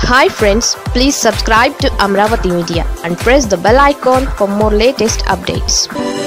hi friends please subscribe to Amaravati media and press the bell icon for more latest updates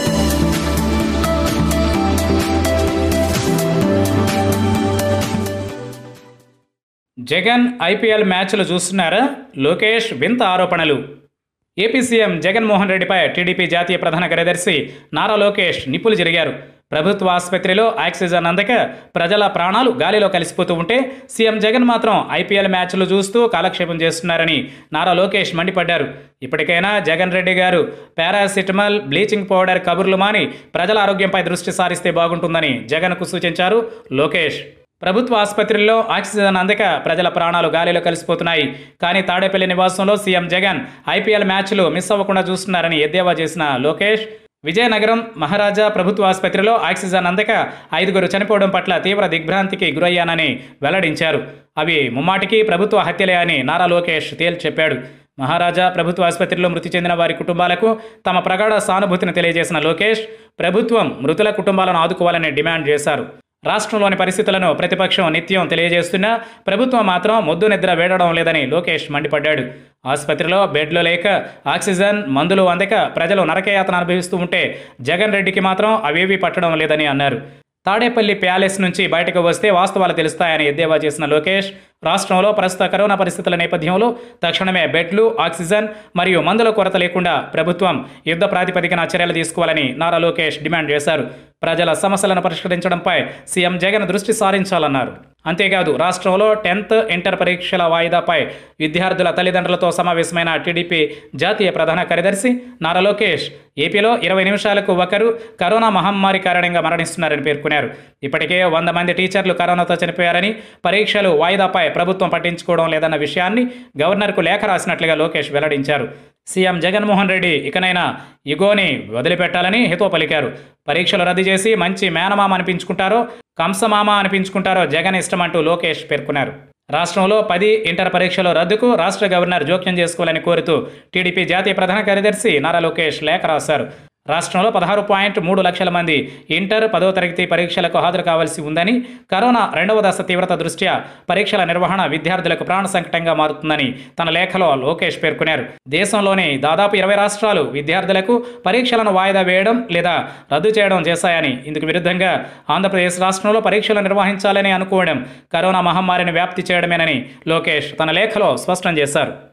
Jagan IPL మ్యాచ్లు చూస్తున్నారా లోకేష్ వింత ఆరోపణలు AP CM Jaganmohan రెడ్డిపై TDP జాతీయ ప్రధాన కార్యదర్శి నారా లోకేష్ నిప్పులు జరిగారు ప్రభుత్వ ఆసుపత్రిలో ఆక్సిజన్ అందక ప్రజల ప్రాణాలు గాలిలో కలిసిపోతూ ఉంటే సీఎం జగన్ మాత్రం ఐపీఎల్ మ్యాచ్లు చూస్తూ కాలక్షేపం చేస్తున్నారని నారా లోకేష్ మండిపడ్డారు ఇప్పటికైనా జగన్ రెడ్డి గారు పారాసిటమాల్ బ్లీచింగ్ పౌడర్ కబుర్లు మాని ప్రజల ఆరోగ్యంపై దృష్టి సారిస్తే బాగుంటుందని జగన్కు సూచించారు లోకేష్ ప్రభుత్వ ఆసుపత్రుల్లో ఆక్సిజన్ అందక ప్రజల ప్రాణాలు గాలిలో కలిసిపోతున్నాయి కానీ తాడేపల్లి నివాసంలో సీఎం జగన్ ఐపీఎల్ మ్యాచ్లు మిస్ అవ్వకుండా చూస్తున్నారని ఎద్దేవా చేసిన లోకేష్ విజయనగరం మహారాజా ప్రభుత్వ ఆసుపత్రిలో ఆక్సిజన్ అందక ఐదుగురు చనిపోవడం పట్ల తీవ్ర దిగ్భ్రాంతికి గురయ్యానని వెల్లడించారు అవి ముమ్మాటికి ప్రభుత్వ హత్యలే అని నారా లోకేష్ తేల్చి చెప్పాడు మహారాజా ప్రభుత్వ ఆసుపత్రిలో మృతి చెందిన వారి కుటుంబాలకు తమ ప్రగాఢ సానుభూతిని తెలియజేసిన లోకేష్ ప్రభుత్వం మృతుల కుటుంబాలను ఆదుకోవాలని డిమాండ్ చేశారు రాష్ట్రంలోని పరిస్థితులను ప్రతిపక్షం నిత్యం తెలియజేస్తున్నా ప్రభుత్వం మాత్రం ముద్దు నిద్ర వేడడం లేదని లోకేష్ మండిపడ్డాడు ఆసుపత్రిలో బెడ్లు లేక ఆక్సిజన్ మందులు అందక ప్రజలు నరకయాతన అనుభవిస్తూ ఉంటే జగన్ రెడ్డికి మాత్రం అవేవీ పట్టడం లేదని అన్నారు తాడేపల్లి ప్యాలెస్ నుంచి బయటకు వస్తే వాస్తవాలు తెలుస్తాయని ఎద్దేవా చేసిన లోకేష్ రాష్ట్రంలో ప్రస్తుత కరోనా పరిస్థితుల నేపథ్యంలో తక్షణమే బెడ్లు ఆక్సిజన్ మరియు మందుల కొరత లేకుండా ప్రభుత్వం యుద్ధ ప్రాతిపదికన చర్యలు తీసుకోవాలని నారా లోకేష్ డిమాండ్ చేశారు ప్రజల సమస్యలను పరిష్కరించడంపై సీఎం జగన్ దృష్టి సారించాలన్నారు అంతేకాదు రాష్ట్రంలో టెన్త్ ఇంటర్ పరీక్షల వాయిదాపై విద్యార్థుల తల్లిదండ్రులతో సమావేశమైన టీడీపీ జాతీయ ప్రధాన కార్యదర్శి నారా లోకేష్ ఏపీలో ఇరవై నిమిషాలకు ఒకరు కరోనా మహమ్మారి కారణంగా మరణిస్తున్నారని పేర్కొన్నారు ఇప్పటికే వంద మంది టీచర్లు కరోనాతో చనిపోయారని పరీక్షలు వాయిదాపై ప్రభుత్వం పట్టించుకోవడం లేదన్న విషయాన్ని గవర్నర్కు లేఖ రాసినట్లుగా లోకేష్ వెల్లడించారు సీఎం జగన్మోహన్ రెడ్డి ఇకనైనా ఇగోని వదిలిపెట్టాలని హితో పలికారు పరీక్షలు రద్దు చేసి మంచి మేనమామ అనిపించుకుంటారో కంసమామ అనిపించుకుంటారో జగన్ ఇష్టమంటూ లోకేష్ పేర్కొన్నారు రాష్ట్రంలో పది ఇంటర్ పరీక్షల రద్దుకు రాష్ట్ర గవర్నర్ జోక్యం చేసుకోవాలని కోరుతూ టీడీపీ జాతీయ ప్రధాన కార్యదర్శి నారా లోకేష్ లేఖ రాశారు రాష్ట్రంలో పదహారు పాయింట్ మూడు లక్షల మంది ఇంటర్ పదో తరగతి పరీక్షలకు హాజరు కావాల్సి ఉందని కరోనా రెండవ దశ తీవ్రత దృష్ట్యా పరీక్షల నిర్వహణ విద్యార్థులకు ప్రాణ సంకటంగా మారుతుందని తన లేఖలో లోకేష్ పేర్కొన్నారు దేశంలోని దాదాపు ఇరవై రాష్ట్రాలు విద్యార్థులకు పరీక్షలను వాయిదా వేయడం లేదా రద్దు చేయడం చేశాయని ఇందుకు విరుద్ధంగా ఆంధ్రప్రదేశ్ రాష్ట్రంలో పరీక్షలు నిర్వహించాలని అనుకోవడం కరోనా మహమ్మారిని వ్యాప్తి చేయడమేనని లోకేష్ తన లేఖలో స్పష్టం చేశారు